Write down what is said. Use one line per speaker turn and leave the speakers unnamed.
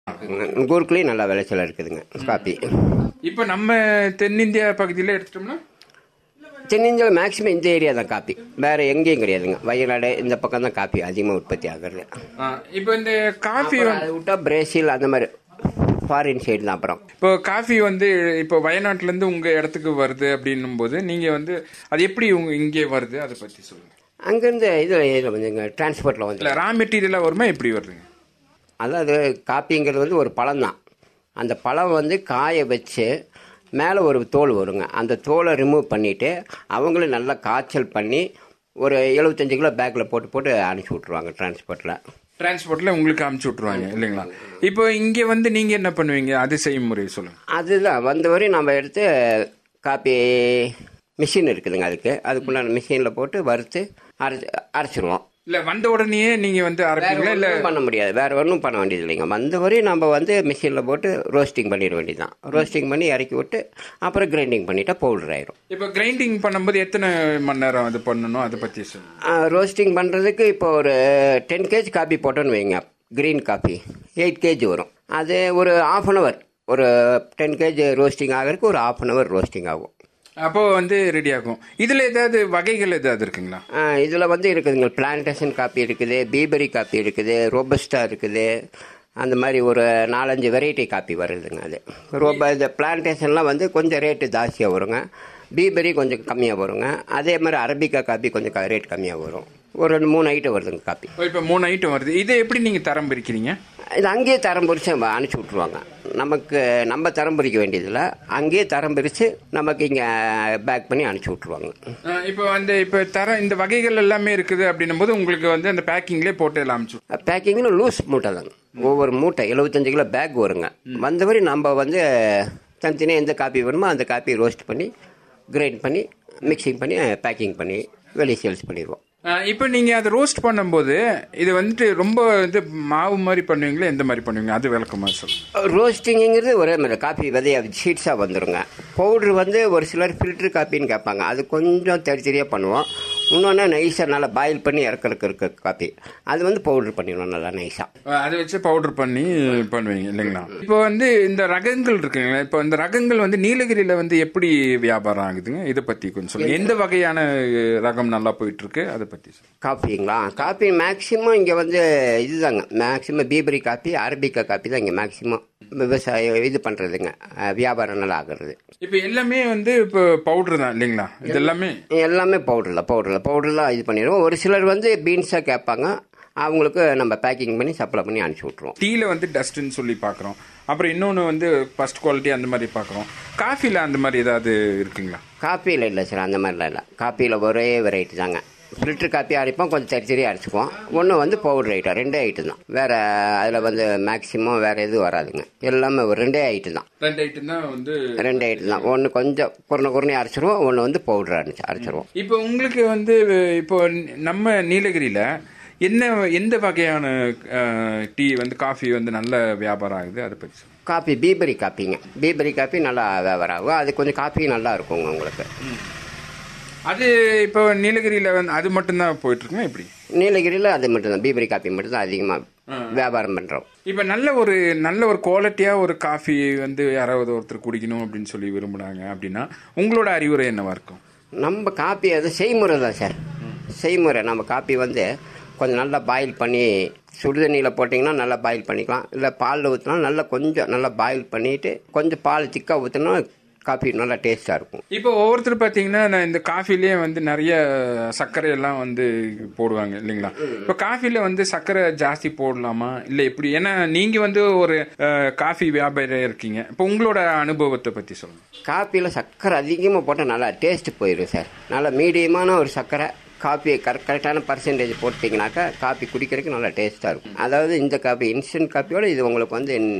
எங்கள் ஊருக்குள்ளேயும் நல்லா விளைச்சல் இருக்குதுங்க காப்பி
இப்போ நம்ம தென்னிந்தியா பகுதியில் எடுத்துட்டோம்னா
தென்னிந்தியாவில் மேக்ஸிமம் இந்த ஏரியா தான் காப்பி வேறு எங்கேயும் கிடையாதுங்க வயநாடு இந்த பக்கம் தான் காப்பி அதிகமாக உற்பத்தி ஆகுறது
ஆ, இப்போ இந்த காஃபி வந்து
அதை விட்டா பிரேசில் அந்த மாதிரி ஃபாரின் சைடு தான் அப்புறம்
இப்போ காஃபி வந்து இப்போ வயநாட்டிலேருந்து உங்கள் இடத்துக்கு வருது அப்படின்னும் போது நீங்கள் வந்து அது எப்படி உங்க இங்கே வருது அதை பற்றி சொல்லுங்கள்
அங்கேருந்து இதில் இதில் வந்துங்க டிரான்ஸ்போர்ட்டில் வந்து
இல்லை ரா மெட்டீரியலாக வருமா எப்படி வருதுங்க
அதாவது காப்பிங்கிறது வந்து ஒரு பழம் தான் அந்த பழம் வந்து காய வச்சு மேலே ஒரு தோல் வருங்க அந்த தோலை ரிமூவ் பண்ணிவிட்டு அவங்களும் நல்லா காய்ச்சல் பண்ணி ஒரு எழுபத்தஞ்சு கிலோ பேக்கில் போட்டு போட்டு அனுப்பிச்சி விட்ருவாங்க டிரான்ஸ்போர்ட்டில்
டிரான்ஸ்போர்ட்டில் உங்களுக்கு அமுச்சு விட்ருவாங்க இல்லைங்களா இப்போ இங்கே வந்து நீங்கள் என்ன பண்ணுவீங்க அது செய்முறை சொல்லுங்கள்
அதுதான் வந்த வரையும் நம்ம எடுத்து காப்பி மிஷின் இருக்குதுங்க அதுக்கு அதுக்குண்டான மிஷினில் போட்டு வறுத்து அரைச்சி அரைச்சிருவோம்
இல்லை வந்த உடனேயே நீங்கள் வந்து
வேற
அரைப்பீங்களா இல்லை
ஒன்றும் பண்ண முடியாது வேற ஒன்றும் பண்ண வேண்டியது இல்லைங்க வந்த வரையும் நம்ம வந்து மிஷினில் போட்டு ரோஸ்டிங் பண்ணிட வேண்டியதுதான் ரோஸ்டிங் பண்ணி இறக்கி விட்டு அப்புறம் கிரைண்டிங் பண்ணிட்டா பவுடர் ஆயிரும்
இப்போ கிரைண்டிங் பண்ணும்போது எத்தனை மணி நேரம் அது பண்ணணும் அதை பற்றி சொல்லுங்கள்
ரோஸ்டிங் பண்ணுறதுக்கு இப்போ ஒரு டென் கேஜ் காப்பி போட்டோன்னு வைங்க க்ரீன் காப்பி எயிட் கேஜ் வரும் அது ஒரு ஆஃப் அன் ஹவர் ஒரு டென் கேஜ் ரோஸ்டிங் ஆகிறதுக்கு ஒரு ஆஃப் அன் ஹவர் ரோஸ்டிங் ஆகும்
அப்போ வந்து ரெடி ஆகும் இதில் ஏதாவது வகைகள் ஏதாவது இருக்குங்களா
இதில் வந்து இருக்குதுங்க பிளான்டேஷன் காப்பி இருக்குது பீபரி காப்பி இருக்குது ரோபஸ்டா இருக்குது அந்த மாதிரி ஒரு நாலஞ்சு வெரைட்டி காப்பி வருதுங்க அது ரோப இந்த பிளான்டேஷன்லாம் வந்து கொஞ்சம் ரேட்டு ஜாஸ்தியாக வருங்க பீபரி கொஞ்சம் கம்மியாக வருங்க அதே மாதிரி அரபிக்கா காப்பி கொஞ்சம் ரேட் கம்மியாக வரும் ஒரு ரெண்டு மூணு ஐட்டம் வருதுங்க காப்பி
இப்போ மூணு ஐட்டம் வருது இதை எப்படி நீங்கள் தரம் பிரிக்கிறீங்க
இது அங்கேயே தரம் பிரித்து அனுப்பிச்சி விட்ருவாங்க நமக்கு நம்ம தரம் பிரிக்க வேண்டியதில்லை அங்கேயே தரம் பிரித்து நமக்கு இங்கே பேக் பண்ணி அனுப்பிச்சி விட்ருவாங்க
அஹ் இப்போ வந்து இப்போ தரம் இந்த வகைகள் எல்லாமே இருக்குது அப்படின்னும் போது உங்களுக்கு வந்து அந்த பேக்கிங்லேயே போட்டு எல்லாம் அமுச்சு
பேக்கிங்கில் லூஸ் மூட்டை தாங்க ஒவ்வொரு மூட்டை எழுபத்தஞ்சு கிலோ பேக் வருங்க வந்தவரை நம்ம வந்து தனித்தனியாக எந்த காப்பி வேணுமோ அந்த காப்பி ரோஸ்ட் பண்ணி கிரைண்ட் பண்ணி மிக்சிங் பண்ணி பேக்கிங் பண்ணி வெளியே சேல்ஸ் பண்ணிடுவோம்
அஹ் இப்போ நீங்கள் அதை ரோஸ்ட் பண்ணும்போது இது வந்துட்டு ரொம்ப இது மாவு மாதிரி பண்ணுவீங்களா எந்த மாதிரி பண்ணுவீங்க அது விளக்கமா சொல்லுங்க
ரோஸ்டிங்கிறது ஒரே மாதிரி காப்பி விதைய ஷீட்ஸாக வந்துருங்க பவுட்ரு வந்து ஒரு சிலர் ஃபில்டர் காப்பின்னு கேட்பாங்க அது கொஞ்சம் தெரி தெரியாக பண்ணுவோம் இன்னொன்று நைஸாக நல்லா பாயில் பண்ணி இறக்கறதுக்கு இருக்க காப்பி அது வந்து பவுட்ரு பண்ணிடுவோம் நல்லா நைஸாக
அஹ் அதை வச்சு பவுடர் பண்ணி பண்ணுவீங்க இல்லைங்களா இப்போ வந்து இந்த ரகங்கள் இருக்குங்களா இப்போ இந்த ரகங்கள் வந்து நீலகிரியில் வந்து எப்படி வியாபாரம் ஆகுதுங்க இதை பற்றி கொஞ்சம் சொல்லுங்க எந்த வகையான அஹ், ரகம் நல்லா போயிட்டு இருக்கு அதை பற்றி சொல்லுங்க
காப்பிங்களா காப்பி மேக்ஸிமம் இங்கே வந்து இதுதாங்க maximum peaberry coffee arabica coffee தான் இங்கே மேக்ஸிமம் விவசாயம் இது பண்ணுறதுங்க வியாபாரம் நல்லா ஆகுறது
இப்போ எல்லாமே வந்து இப்போ பவுடர் தான் இல்லைங்களா இது எல்லாமே
எல்லாமே பவுடரில் பவுடரில் பவுடர்லாம் இது பண்ணிடுவோம் ஒரு சிலர் வந்து பீன்ஸாக கேட்பாங்க அவங்களுக்கு நம்ம பேக்கிங் பண்ணி சப்ளை பண்ணி அனுப்பிச்சி விட்ருவோம்
டீல வந்து டஸ்ட்னு சொல்லி பார்க்குறோம் அப்புறம் இன்னொன்று வந்து ஃபர்ஸ்ட் குவாலிட்டி அந்த மாதிரி பார்க்குறோம் காஃபியில் அந்த மாதிரி ஏதாவது இருக்குங்களா
காப்பியில் இல்லை சார் அந்த மாதிரிலாம் இல்லை காப்பியில் ஒரே வெரைட்டி தாங்க ஃபில்டர் காப்பி அரைப்போம் கொஞ்சம் தரி தரியாக அரைச்சிக்குவோம் ஒன்று வந்து பவுடர் ஐட்டம் ரெண்டே ஐட்டம் தான் வேறு அதில் வந்து மேக்ஸிமம் வேறு எதுவும் வராதுங்க எல்லாமே ஒரு ரெண்டே ஐட்டம் தான்
ரெண்டு ஐட்டம் தான் வந்து
ரெண்டு ஐட்டம் தான் ஒன்று கொஞ்சம் குறைன குறைனி அரைச்சிருவோம் ஒன்று வந்து பவுடர் அரைச்சி அரைச்சிருவோம்
இப்போ உங்களுக்கு வந்து இப்போ நம்ம நீலகிரியில் என்ன எந்த வகையான அஹ், டீ வந்து காஃபி வந்து நல்ல வியாபாரம் ஆகுது அதை பற்றி சொல்லுங்க.
காப்பி பீபரி காப்பிங்க பீபரி காப்பி நல்லா வியாபாரம் ஆகும் அது கொஞ்சம் காப்பி நல்லா இருக்குங்க உங்களுக்கு
அது இப்போ நீலகிரியில் வந்து அது மட்டும்தான் போயிட்டு இருக்குமா எப்படி
நீலகிரியில் அது மட்டும்தான் பீபரி காப்பி மட்டும்தான் அதிகமாக வியாபாரம் பண்ணுறோம்
இப்போ நல்ல ஒரு நல்ல ஒரு குவாலிட்டியாக ஒரு காஃபி வந்து யாராவது ஒருத்தர் குடிக்கணும் அப்படின்னு சொல்லி விரும்புனாங்க அப்படின்னா உங்களோட அறிவுரை என்னவா இருக்கும்
நம்ம காப்பி அது செய்முறை தான் சார் செய்முறை நம்ம காப்பி வந்து கொஞ்சம் நல்லா பாயில் பண்ணி சுடுதண்ணியில் போட்டிங்கன்னா நல்லா பாயில் பண்ணிக்கலாம் இல்லை பாலில் ஊற்றினா நல்லா கொஞ்சம் நல்லா பாயில் பண்ணிவிட்டு கொஞ்சம் பால் திக்காக ஊற்றினா காப்பி நல்லா டேஸ்ட்டாக இருக்கும்
இப்போ ஒவ்வொருத்தர் பார்த்தீங்கன்னா நான் இந்த காஃபிலேயே வந்து நிறைய சர்க்கரை எல்லாம் வந்து போடுவாங்க இல்லைங்களா இப்போ காஃபில வந்து சர்க்கரை ஜாஸ்தி போடலாமா இல்லை எப்படி ஏன்னா நீங்க வந்து ஒரு அஹ், காஃபி வியாபாரியா இருக்கீங்க இப்போ உங்களோட அனுபவத்தை பத்தி சொல்லுங்க
காப்பியில் சர்க்கரை அதிகமாக போட்டால் நல்லா டேஸ்ட் போயிடும் சார் நல்லா மீடியமான ஒரு சர்க்கரை காப்பி கரெக்ட் கரெக்டான பர்சன்டேஜ் போட்டிங்கனாக்கா காப்பி குடிக்கிறதுக்கு நல்லா டேஸ்ட்டாக இருக்கும் அதாவது இந்த காப்பி இன்ஸ்டன்ட் காப்பியோட இது உங்களுக்கு வந்து